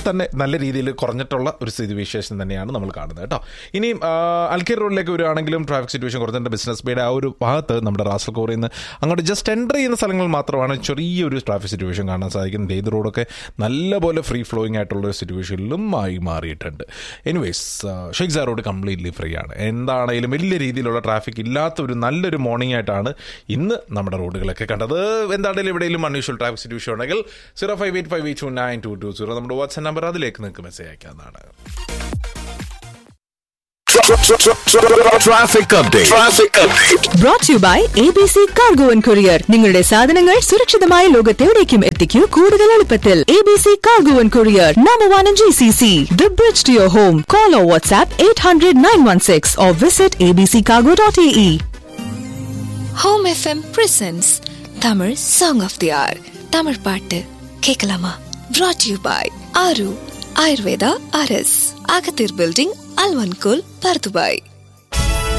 തന്നെ നല്ല രീതിയിൽ കുറഞ്ഞിട്ടുള്ള ഒരു സ്ഥിതിവിശേഷം തന്നെയാണ് നമ്മൾ കാണുന്നത് കേട്ടോ ഇനി അൽക്കീർ റോഡിലേക്ക് വരികയാണെങ്കിലും ട്രാഫിക് സിറ്റുവേഷൻ കുറഞ്ഞിട്ട് ബിസിനസ് ബേയുടെ ആ ഒരു ഭാഗത്ത് നമ്മുടെ റാസൽ കോറിൽ നിന്ന് അങ്ങോട്ട് ജസ്റ്റ് എൻ്റർ ചെയ്യുന്ന സ്ഥലങ്ങൾ മാത്രമാണ് ചെറിയൊരു ട്രാഫിക് സിറ്റുവേഷൻ കാണാൻ സാധിക്കുന്നത് ഏത് റോഡൊക്കെ നല്ലപോലെ ഫ്രീ ഫ്ലോയിങ് ആയിട്ടുള്ള ഒരു സിറ്റുവേഷനിലും ആയി മാറിയിട്ടുണ്ട് anyways Sheikh Zayed road completely free ആണ് എന്താണെങ്കിലും വലിയ രീതിയിലുള്ള ട്രാഫിക് ഇല്ലാത്ത ഒരു നല്ലൊരു മോർണിംഗ് ആയിട്ടാണ് ഇന്ന് നമ്മുടെ റോഡുകളൊക്കെ കണ്ടത് എന്താണെങ്കിലും എവിടെയെങ്കിലും അൺയൂഷ്വൽ ട്രാഫിക് സിറ്റുവേഷൻ ഉണ്ടെങ്കിൽ zero five eight five eight two nine two two zero നമ്മുടെ വാട്സ്ആപ്പ് നമ്പർ അതിലേക്ക് നിങ്ങൾക്ക് മെസ്സേജ് അയക്കാവുന്നതാണ് Traffic update. Traffic update. Brought to you by ABC Cargo and Courier. നിങ്ങളുടെ സാധനങ്ങൾ സുരക്ഷിതമായ ലോകത്തെവിടേക്കും എത്തിക്കൂ കൂടുതൽ എളുപ്പത്തിൽ ABC Cargo and Courier, number one in GCC. The bridge to your home. Call or WhatsApp 800-916 or visit abccargo.ae. Home FM presents Tamil song of the hour Tamil பாட்டு கேட்கலாமா brought you by Aaru Ayurveda அரஸ் அகத்தீர் building அல்வன்கோல் பர்துபாய்